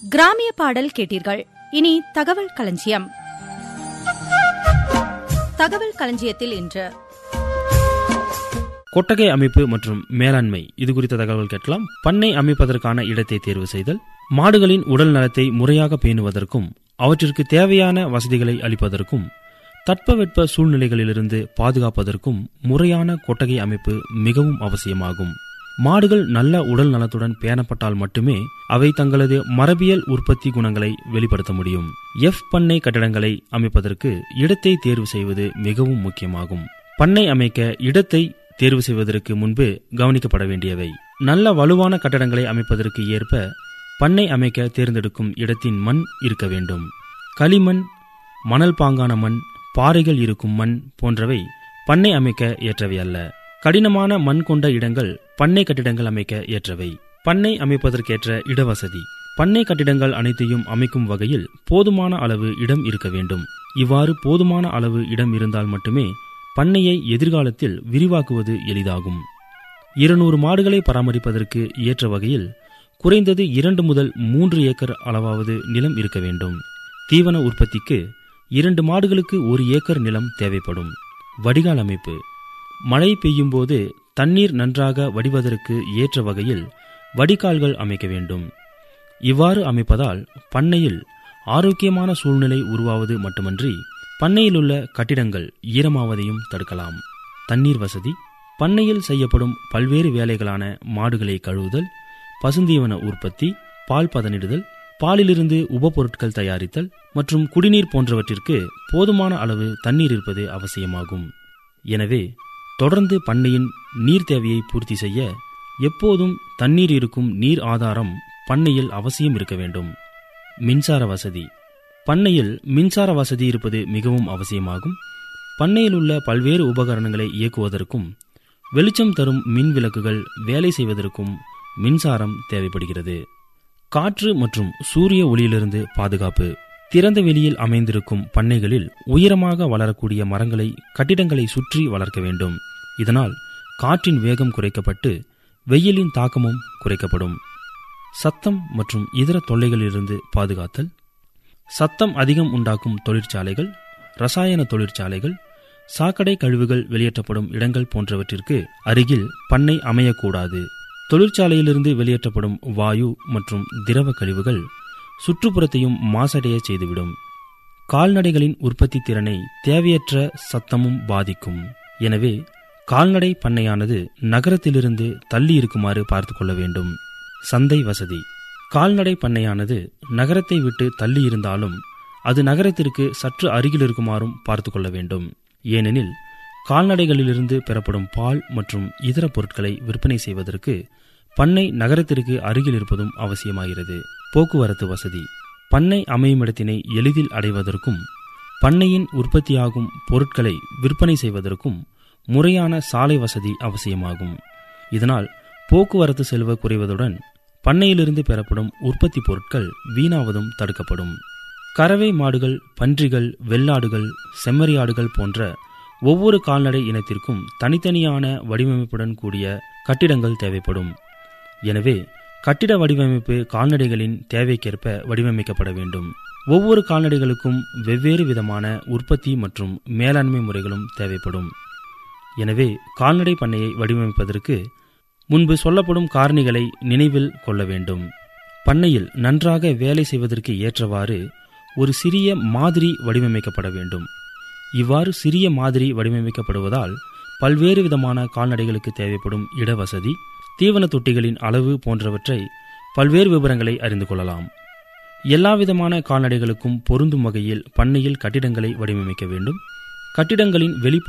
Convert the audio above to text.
கிராமிய பாடல் கேட்டீர்கள் இனி தகவல் களஞ்சியம் தகவல் களஞ்சியத்தில் இன்று கொட்டகை அமைப்பு மற்றும் மேலாண்மை இது குறித்த தகவல் கேட்கலாம் பண்ணை அமைப்பதற்கான இடத்தை தேர்வு செய்தல் மாடுகளின் உடல் நலத்தை முறையாக பேணுவதற்கும் அவற்றிற்கு தேவையான வசதிகளை அளிப்பதற்கும் தட்பவெட்ப சூழ்நிலைகளிலிருந்து பாதுகாப்பதற்கும் முறையான கொட்டகை அமைப்பு மிகவும் அவசியமாகும் மாடுகள் நல்ல உடல் நலத்துடன் பேணப்பட்டால் மட்டுமே அவை தங்களது மரபியல் உற்பத்தி குணங்களை வெளிப்படுத்த முடியும் எஃப் பண்ணை கட்டடங்களை அமைப்பதற்கு இடத்தை தேர்வு செய்வது மிகவும் முக்கியமாகும் பண்ணை அமைக்க இடத்தை தேர்வு செய்வதற்கு முன்பு கவனிக்கப்பட வேண்டியவை நல்ல வலுவான கட்டடங்களை அமைப்பதற்கு ஏற்ப பண்ணை அமைக்க தேர்ந்தெடுக்கும் இடத்தின் மண் இருக்க வேண்டும் களிமண் மணல் பாங்கான மண் பாறைகள் இருக்கும் மண் போன்றவை பண்ணை அமைக்க ஏற்றவை அல்ல கடினமான மண் கொண்ட இடங்கள் பண்ணை கட்டிடங்கள் அமைக்க ஏற்றவை பண்ணை அமைப்பதற்கேற்ற இடவசதி பண்ணை கட்டிடங்கள் அனைத்தையும் அமைக்கும் வகையில் போதுமான அளவு இடம் இருக்க வேண்டும் இவ்வாறு போதுமான அளவு இடம் இருந்தால் மட்டுமே பண்ணையை எதிர்காலத்தில் விரிவாக்குவது எளிதாகும் இருநூறு மாடுகளை பராமரிப்பதற்கு ஏற்ற வகையில் குறைந்தது இரண்டு முதல் மூன்று ஏக்கர் அளவாவது நிலம் இருக்க வேண்டும் தீவன உற்பத்திக்கு இரண்டு மாடுகளுக்கு ஒரு ஏக்கர் நிலம் தேவைப்படும் வடிகால் அமைப்பு மழை பெய்யும் போது தண்ணீர் நன்றாக வடிவதற்கு ஏற்ற வகையில் வடிகால்கள் அமைக்க வேண்டும் இவ்வாறு அமைப்பதால் பண்ணையில் ஆரோக்கியமான சூழ்நிலை உருவாவது மட்டுமன்றி பண்ணையிலுள்ள கட்டிடங்கள் ஈரமாவதையும் தடுக்கலாம் தண்ணீர் வசதி பண்ணையில் செய்யப்படும் பல்வேறு வேலைகளான மாடுகளை கழுவுதல் பசுந்தீவன உற்பத்தி பால் பதனிடுதல் பாலிலிருந்து உபப்பொருட்கள் தயாரித்தல் மற்றும் குடிநீர் போன்றவற்றிற்கு போதுமான அளவு தண்ணீர் இருப்பது அவசியமாகும் எனவே தொடர்ந்து பண்ணையின் நீர் தேவையை பூர்த்தி செய்ய எப்போதும் தண்ணீர் இருக்கும் நீர் ஆதாரம் பண்ணையில் அவசியம் இருக்க வேண்டும் மின்சார வசதி பண்ணையில் மின்சார வசதி இருப்பது மிகவும் அவசியமாகும் பண்ணையில் உள்ள பல்வேறு உபகரணங்களை இயக்குவதற்கும் வெளிச்சம் தரும் மின் விளக்குகள் வேலை செய்வதற்கும் மின்சாரம் தேவைப்படுகிறது காற்று மற்றும் சூரிய ஒளியிலிருந்து பாதுகாப்பு திறந்த வெளியில் அமைந்திருக்கும் பண்ணைகளில் உயரமாக வளரக்கூடிய மரங்களை கட்டிடங்களை சுற்றி வளர்க்க வேண்டும் இதனால் காற்றின் வேகம் குறைக்கப்பட்டு வெயிலின் தாக்கமும் குறைக்கப்படும் சத்தம் மற்றும் இதர தொல்லைகளிலிருந்து பாதுகாத்தல் சத்தம் அதிகம் உண்டாக்கும் தொழிற்சாலைகள் ரசாயன தொழிற்சாலைகள் சாக்கடை கழிவுகள் வெளியேற்றப்படும் இடங்கள் போன்றவற்றிற்கு அருகில் பண்ணை அமையக்கூடாது தொழிற்சாலையிலிருந்து வெளியேற்றப்படும் வாயு மற்றும் திரவ கழிவுகள் சுற்றுப்புறத்தையும் மாசடைய செய்துவிடும் கால்நடைகளின் உற்பத்தி திறனை தேவையற்ற சத்தமும் பாதிக்கும் எனவே கால்நடை பண்ணையானது நகரத்திலிருந்து தள்ளி இருக்குமாறு பார்த்து கொள்ள வேண்டும் சந்தை வசதி கால்நடை பண்ணையானது நகரத்தை விட்டு தள்ளி இருந்தாலும் அது நகரத்திற்கு சற்று அருகில் இருக்குமாறும் பார்த்து கொள்ள வேண்டும் ஏனெனில் கால்நடைகளிலிருந்து பெறப்படும் பால் மற்றும் இதர பொருட்களை விற்பனை செய்வதற்கு பண்ணை நகரத்திற்கு அருகில் இருப்பதும் அவசியமாகிறது போக்குவரத்து வசதி பண்ணை அமையும் இடத்தினை எளிதில் அடைவதற்கும் பண்ணையின் உற்பத்தியாகும் பொருட்களை விற்பனை செய்வதற்கும் முறையான சாலை வசதி அவசியமாகும் இதனால் போக்குவரத்து செலவு குறைவதுடன் பண்ணையிலிருந்து பெறப்படும் உற்பத்தி பொருட்கள் வீணாவதும் தடுக்கப்படும் கறவை மாடுகள் பன்றிகள் வெள்ளாடுகள் செம்மறியாடுகள் போன்ற ஒவ்வொரு கால்நடை இனத்திற்கும் தனித்தனியான வடிவமைப்புடன் கூடிய கட்டிடங்கள் தேவைப்படும் எனவே கட்டிட வடிவமைப்பு கால்நடைகளின் தேவைக்கேற்ப வடிவமைக்கப்பட வேண்டும் ஒவ்வொரு கால்நடைகளுக்கும் வெவ்வேறு விதமான உற்பத்தி மற்றும் மேலாண்மை முறைகளும் தேவைப்படும் எனவே கால்நடை பண்ணையை வடிவமைப்பதற்கு முன்பு சொல்லப்படும் காரணிகளை நினைவில் கொள்ள வேண்டும் பண்ணையில் நன்றாக வேலை செய்வதற்கு ஏற்றவாறு ஒரு சிறிய மாதிரி வடிவமைக்கப்பட வேண்டும் இவ்வாறு சிறிய மாதிரி வடிவமைக்கப்படுவதால் பல்வேறு விதமான கால்நடைகளுக்கு தேவைப்படும் இடவசதி தீவன தொட்டிகளின் அளவு போன்றவற்றை பல்வேறு விவரங்களை அறிந்து கொள்ளலாம் எல்லாவிதமான கால்நடைகளுக்கும் பொருந்தும் வகையில் பண்ணையில் கட்டிடங்களை வடிவமைக்க வேண்டும் கட்டிடங்களின் வெளிப்புற